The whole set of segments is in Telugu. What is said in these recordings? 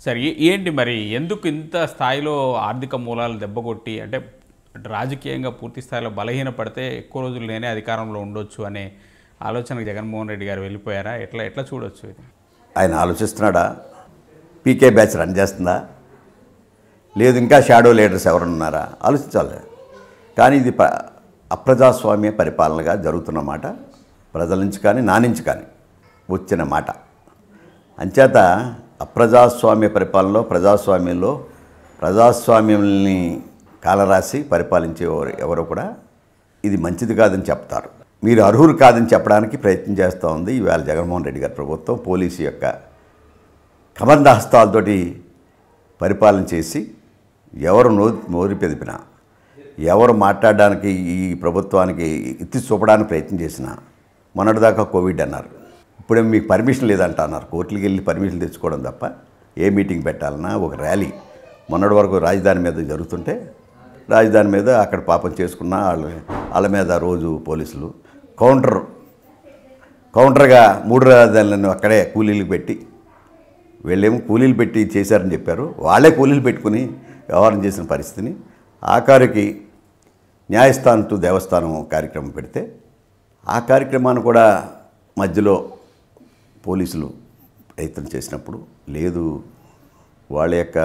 సరే ఏ- ఏంటి మరి ఎందుకు ఇంత స్థాయిలో ఆర్థిక మూలాలు దెబ్బకొట్టి అంటే రాజకీయంగా పూర్తి స్థాయిలో బలహీనపడితే ఎక్కువ రోజులు నేనే అధికారంలో ఉండొచ్చు అనే ఆలోచనకు జగన్మోహన్ రెడ్డి గారు వెళ్ళిపోయారా ఎట్లా ఎట్లా చూడొచ్చు ఇది ఆయన ఆలోచిస్తున్నాడా పీకే బ్యాచ్ రన్ చేస్తుందా లేదు ఇంకా షాడో లీడర్స్ ఎవరు ఉన్నారా ఆలోచించాలి కానీ ఇది ప్ర అప్రజాస్వామ్య పరిపాలనగా జరుగుతున్న మాట ప్రజల నుంచి కానీ నా నుంచి కానీ వచ్చిన మాట అంచేత అప్రజాస్వామ్య పరిపాలనలో ప్రజాస్వామ్యంలో ప్రజాస్వామ్యంని కాలరాసి పరిపాలించే ఎవరు- ఎవరు కూడా ఇది మంచిది కాదని చెప్తారు మీరు అర్హులు కాదని చెప్పడానికి ప్రయత్నం చేస్తూ ఉంది ఇవాళ జగన్మోహన్ రెడ్డి గారి ప్రభుత్వం పోలీసు యొక్క కబంధ హస్తాలతోటి పరిపాలన చేసి ఎవరు నో నోరు పెదిపినా ఎవరు మాట్లాడడానికి ఈ ప్రభుత్వానికి ఎత్తి చూపడానికి ప్రయత్నం చేసినా మొన్నటిదాకా కోవిడ్ అన్నారు ఇప్పుడే మీకు పర్మిషన్ లేదంట అన్నారు కోర్టుకి వెళ్ళి పర్మిషన్ తెచ్చుకోవడం తప్ప ఏ మీటింగ్ పెట్టాలన్నా ఒక ర్యాలీ మొన్నటి వరకు రాజధాని మీద జరుగుతుంటే రాజధాని మీద అక్కడ పాపం చేసుకున్న వాళ్ళ వాళ్ళ మీద రోజు పోలీసులు కౌంటర్ కౌంటర్గా మూడు రాజధానులను అక్కడే కూలీలు పెట్టి వీళ్ళేమో కూలీలు పెట్టి చేశారని చెప్పారు వాళ్ళే కూలీలు పెట్టుకుని వ్యవహారం చేసిన పరిస్థితిని ఆఖరికి న్యాయస్థానం టు దేవస్థానం కార్యక్రమం పెడితే ఆ కార్యక్రమాన్ని కూడా మధ్యలో పోలీసులు ప్రయత్నం చేసినప్పుడు లేదు వాళ్ళ యొక్క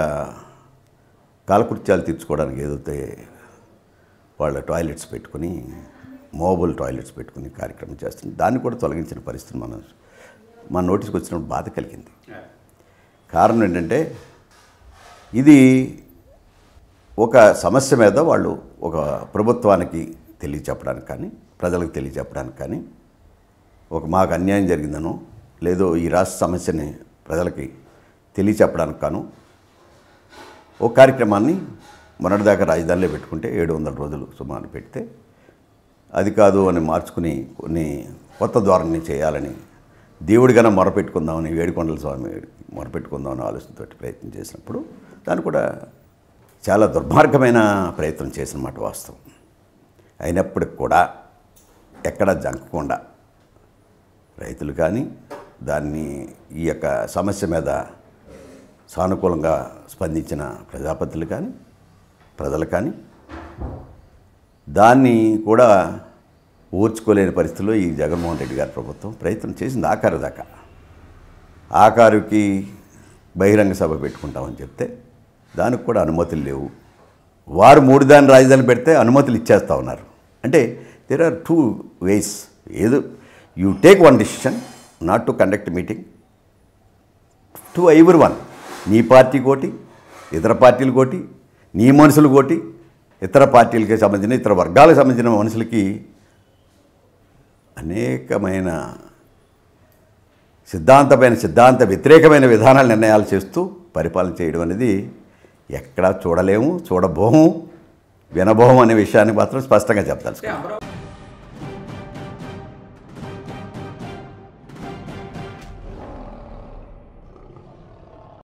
కాలకృత్యాలు తీర్చుకోవడానికి ఏదైతే వాళ్ళ టాయిలెట్స్ పెట్టుకుని మోబుల్ టాయిలెట్స్ పెట్టుకుని కార్యక్రమం చేస్తుంది దాన్ని కూడా తొలగించిన పరిస్థితి మన మన నోటీస్కి వచ్చినప్పుడు బాధ కలిగింది కారణం ఏంటంటే ఇది ఒక సమస్య మీద వాళ్ళు ఒక ప్రభుత్వానికి తెలియచెప్పడానికి కానీ ప్రజలకు తెలియచెప్పడానికి కానీ ఒక మాకు అన్యాయం జరిగిందనో లేదో ఈ రాష్ట్ర సమస్యని ప్రజలకి తెలియచెప్పడానికి కాను ఒక కార్యక్రమాన్ని మొన్నటిదాకా రాజధానిలో పెట్టుకుంటే ఏడు వందల రోజులు సుమారు పెడితే అది కాదు అని మార్చుకుని కొన్ని కొత్త ధోరణి చేయాలని దేవుడిగానే మొరపెట్టుకుందామని వేడికొండల స్వామి మొరపెట్టుకుందామని ఆలోచనతో ప్రయత్నం చేసినప్పుడు దాన్ని కూడా చాలా దుర్మార్గమైన ప్రయత్నం చేసిన మాట వాస్తవం అయినప్పటికి కూడా ఎక్కడ జంకకుండా రైతులు కానీ దాన్ని ఈ యొక్క సమస్య మీద సానుకూలంగా స్పందించిన ప్రజాపతులు కానీ ప్రజలు కానీ దాన్ని కూడా ఓర్చుకోలేని పరిస్థితిలో ఈ జగన్మోహన్ రెడ్డి గారి ప్రభుత్వం ప్రయత్నం చేసింది ఆఖరు దాకా ఆఖరుకి బహిరంగ సభ పెట్టుకుంటామని చెప్తే దానికి కూడా అనుమతులు లేవు వారు మూడు దాని రాజధాని పెడితే అనుమతులు ఇచ్చేస్తా ఉన్నారు అంటే దేర్ ఆర్ టూ వేస్ ఏదో you take one decision not to conduct meeting to either one నీ పార్టీ కోటి ఇతర పార్టీలు కోటి నీ మనుషులు కోటి ఇతర పార్టీలకి సంబంధించిన ఇతర వర్గాలకు సంబంధించిన మనుషులకి అనేకమైన సిద్ధాంతమైన సిద్ధాంత వ్యతిరేకమైన విధానాలు నిర్ణయాలు చేస్తూ పరిపాలన చేయడం అనేది ఎక్కడా చూడలేము చూడబోము వినబోము అనే విషయాన్ని మాత్రం స్పష్టంగా చెప్తాను